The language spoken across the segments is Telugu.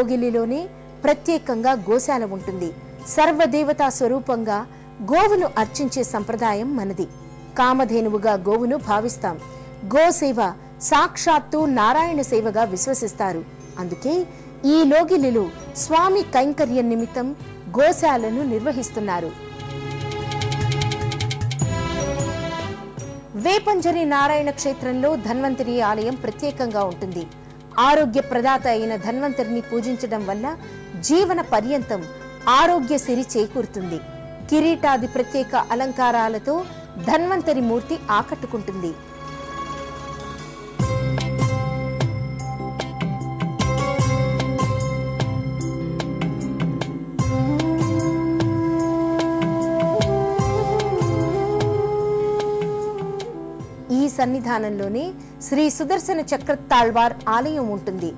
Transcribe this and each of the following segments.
లోగిలిలోనే ప్రత్యేకంగా గోశాల ఉంటుంది సర్వదేవతా స్వరూపంగా గోవును అర్చించే సంప్రదాయం మనది కామధేనువుగా గోవును భావిస్తాం గోసేవ సాక్షాత్తు నారాయణ సేవగా విశ్వసిస్తారు అందుకే ఈ లోగిలిలో స్వామి కైంకర్యం నిమిత్తం గోశాలను నిర్వహిస్తున్నారు వేపంజరి నారాయణ క్షేత్రంలో ధన్వంతరి ఆలయం ప్రత్యేకంగా ఉంటుంది ఆరోగ్య ప్రదాత అయిన ధన్వంతరిని పూజించడం వల్ల జీవన పర్యంతం ఆరోగ్య సిరి చేకూరుతుంది కిరీటాది ప్రత్యేక అలంకారాలతో ధన్వంతరి మూర్తి ఆకట్టుకుంటుంది ఈ సన్నిధానంలోనే శ్రీ సుదర్శన చక్రతాళ్వార్ ఆలయం ఉంటుంది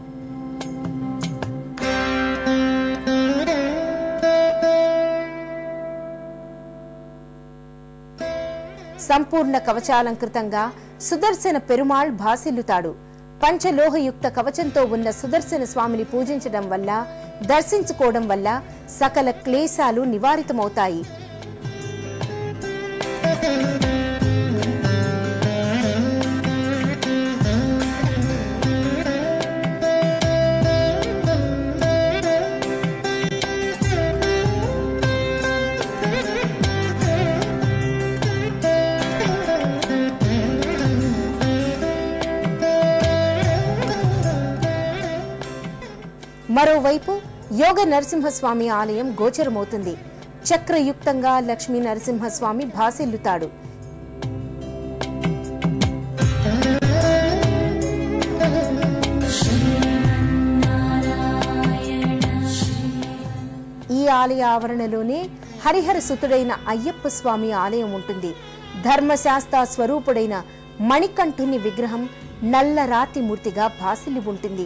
సంపూర్ణ కవచాలంకృతంగా సుదర్శన పెరుమాళ్ భాసిల్లుతాడు పంచలోహయుక్త కవచంతో ఉన్న సుదర్శన స్వామిని పూజించడం వల్ల దర్శించుకోవడం వల్ల సకల క్లేశాలు నివారితమవుతాయి మరోవైపు యోగ నరసింహస్వామి ఆలయం గోచరమవుతుంది చక్రయుక్తంగా లక్ష్మీ నరసింహస్వామి భాసిల్లుతాడు ఈ ఆలయ ఆవరణలోనే హరిహర సుతుడైన అయ్యప్ప స్వామి ఆలయం ఉంటుంది ధర్మశాస్త్ర స్వరూపుడైన మణికంఠుని విగ్రహం నల్ల రాతి మూర్తిగా భాసిల్లి ఉంటుంది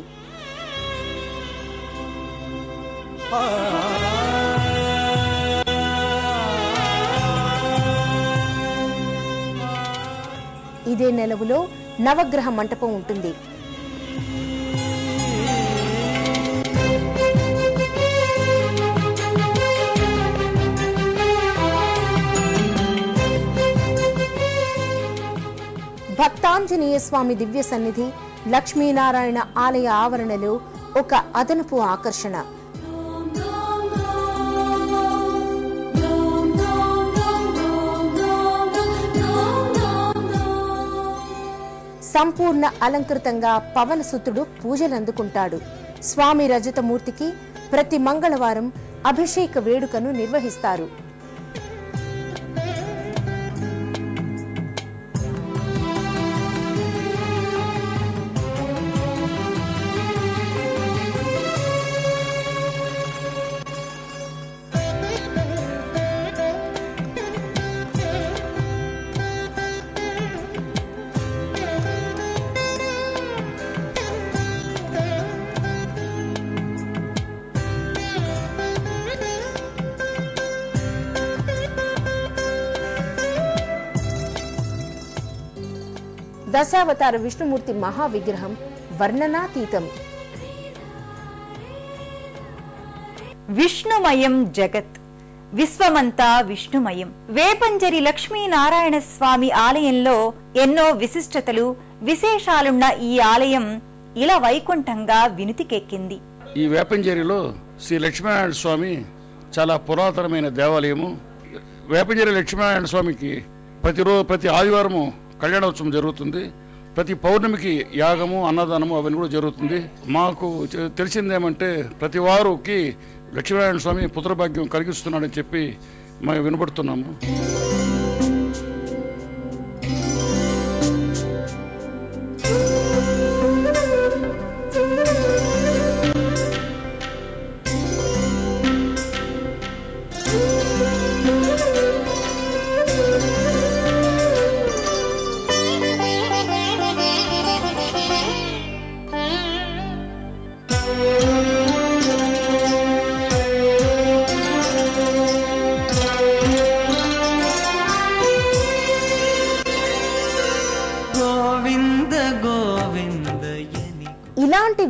ఇదే నెలవులో నవగ్రహ మంటపం ఉంటుంది భక్తాంజనేయ స్వామి దివ్య సన్నిధి లక్ష్మీనారాయణ ఆలయ ఆవరణలో ఒక అదనపు ఆకర్షణ సంపూర్ణ అలంకృతంగా పవనసుతుడు పూజలందుకుంటాడు స్వామి రజతమూర్తికి ప్రతి మంగళవారం అభిషేక వేడుకను నిర్వహిస్తారు దశావతార విష్ణుమూర్తి మహావిగ్రహం వర్ణనాతీతం విష్ణుమయం జగత్ విశ్వమంతా విష్ణుమయం వేపంజరి లక్ష్మీనారాయణ స్వామి ఆలయంలో ఎన్నో విశిష్టతలు విశేషాలున్న ఈ ఆలయం ఇలా వైకుంఠంగా వినుతికెక్కింది ఈ వేపంజేరిలో శ్రీ లక్ష్మీనారాయణ స్వామి చాలా పురాతనమైన దేవాలయము వేపంజేరి లక్ష్మీనారాయణ స్వామికి ప్రతిరోజు ప్రతి ఆదివారము కళ్యాణోత్సవం జరుగుతుంది ప్రతి పౌర్ణమికి యాగము అన్నదానము అవన్నీ కూడా జరుగుతుంది మాకు తె- తెలిసిందేమంటే ప్రతి వారుకి లక్ష్మీనారాయణ స్వామి పుత్రభాగ్యం కలిగిస్తున్నాడని చెప్పి మేము వినపడుతున్నాము Thank you.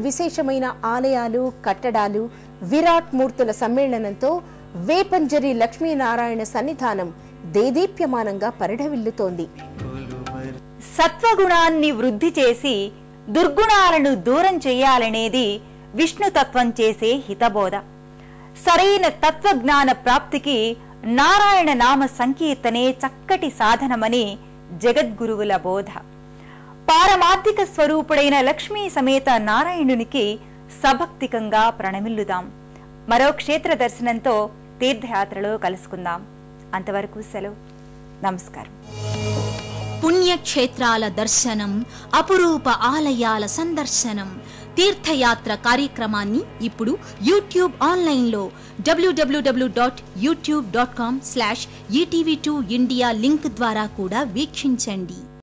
విశేషమైన ఆలయాలు కట్టడాలు విరాట్ మూర్తుల సమ్మేళనంతో వేపంజరి లక్ష్మీనారాయణ సన్నిధానం దేదీప్యమానంగా పరిఢవిల్లుతోంది సత్వగుణాన్ని వృద్ధి చేసి దుర్గుణాలను దూరం చేయాలనేది విష్ణుతత్వం చేసే హితబోధ సరైన తత్వజ్ఞాన ప్రాప్తికి నారాయణ నామ సంకీర్తనే చక్కటి సాధనమని జగద్గురువుల బోధ పారమార్థిక స్వరూపుడైన లక్ష్మీ సమేత నారాయణునికి సభక్తికంగా ప్రణమిల్లుదాం మరో క్షేత్ర దర్శనంతో తీర్థయాత్రలో కలుసుకుందాం అంతవరకు సెలవు నమస్కారం పుణ్యక్షేత్రాల దర్శనం అపురూప ఆలయాల సందర్శనం తీర్థయాత్ర కార్యక్రమాన్ని ఇప్పుడు యూట్యూబ్ ఆన్లైన్లో WWW dot YouTube dot com slash ETV two India link ద్వారా కూడా వీక్షించండి